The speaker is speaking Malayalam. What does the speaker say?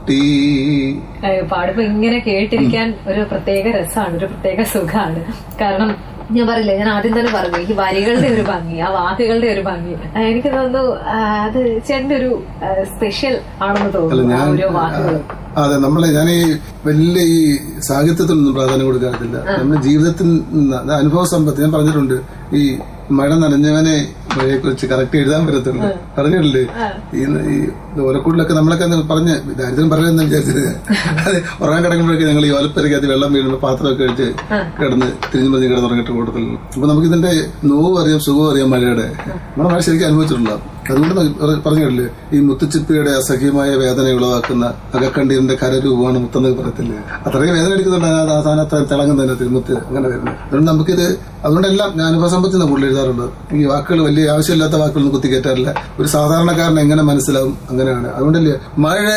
കുട്ടി ഏഹ് പാടുമ്പോ ഇങ്ങനെ കേട്ടിരിക്കാൻ ഒരു പ്രത്യേക രസമാണ് ഒരു പ്രത്യേക സുഖമാണ് കാരണം ഞാൻ പറയില്ലേ ഞാൻ ആദ്യം തന്നെ പറഞ്ഞു ഈ വരികളുടെ ഒരു ഭംഗി ആ വാക്കുകളുടെ ഒരു ഭംഗി ആ, എനിക്ക് തോന്നുന്നു ആ, അത് ചേട്ടന്റെ ഒരു സ്പെഷ്യൽ ആണെന്ന് അല്ല തോന്നുന്നു ആ ഞാൻ ഓരോ വാക്കുകളും അതെ നമ്മളെ ഞാൻ ഈ വലിയ ഈ സാഹിത്യത്തിനൊന്നും പ്രാധാന്യം കൊടുക്കാറില്ല നമ്മുടെ ജീവിതത്തിൽ നിന്ന് അത് അനുഭവ സമ്പത്ത് ഞാൻ പറഞ്ഞിട്ടുണ്ട് ഈ മഴ നനഞ്ഞവനെ മഴയെ കുറിച്ച് കറക്റ്റ് എഴുതാൻ പറ്റത്തുള്ളൂ പറഞ്ഞിട്ടില്ലേ ഈ ഈ ഓലക്കൂടിലൊക്കെ നമ്മളൊക്കെ അന്ന് പറഞ്ഞ് ദാരിദ്ര്യം പറയുമെന്ന് വിചാരിച്ചത് അത് ഉറങ്ങാൻ കിടക്കുമ്പോഴൊക്കെ ഞങ്ങൾ ഈ ഓലപ്പരക്കകത്ത് വെള്ളം വീഴുമ്പോൾ പാത്രമൊക്കെ കഴിച്ച് കിടന്ന് തിരിഞ്ഞു മറിഞ്ഞ് കിടന്ന് ഉറങ്ങിട്ട് കൊടുത്തുള്ളൂ അപ്പൊ നമുക്ക് ഇതിന്റെ നോവും അറിയാം സുഖവും അറിയാം മഴയുടെ നമ്മൾ മഴ ശരിക്കും അനുഭവിച്ചിട്ടുള്ള അതുകൊണ്ട് ന- പറഞ്ഞിട്ടില്ലേ ഈ മുത്തുച്ചിപ്പിയുടെ അസഖ്യമായ വേദന ഉളവാക്കുന്ന അകക്കണ്ടീരിന്റെ കരരൂപമാണ് മുത്തെന്ന് പറയത്തില്ലേ അത്രയും വേദന എടുക്കുന്നുണ്ട് ആ ആ സാധനം അത്ര തിളങ്ങുന്നതിന് തിരുമുത്ത് അങ്ങനെ വരുന്നത് അതുകൊണ്ട് നമുക്കിത് അതുകൊണ്ടെല്ലാം ഞാൻ അനുഭവസമ്പത്തിൽ നിന്ന് കൂടുതൽ എഴുതാറുള്ളത് ഈ വാക്കുകൾ വലിയ ആവശ്യമില്ലാത്ത വാക്കുകളൊന്നും കുത്തിക്കയറ്റാറില്ല ഒരു സാധാരണക്കാരൻ എങ്ങനെ മനസ്സിലാവും അങ്ങനെയാണ് അതുകൊണ്ടല്ലേ മഴ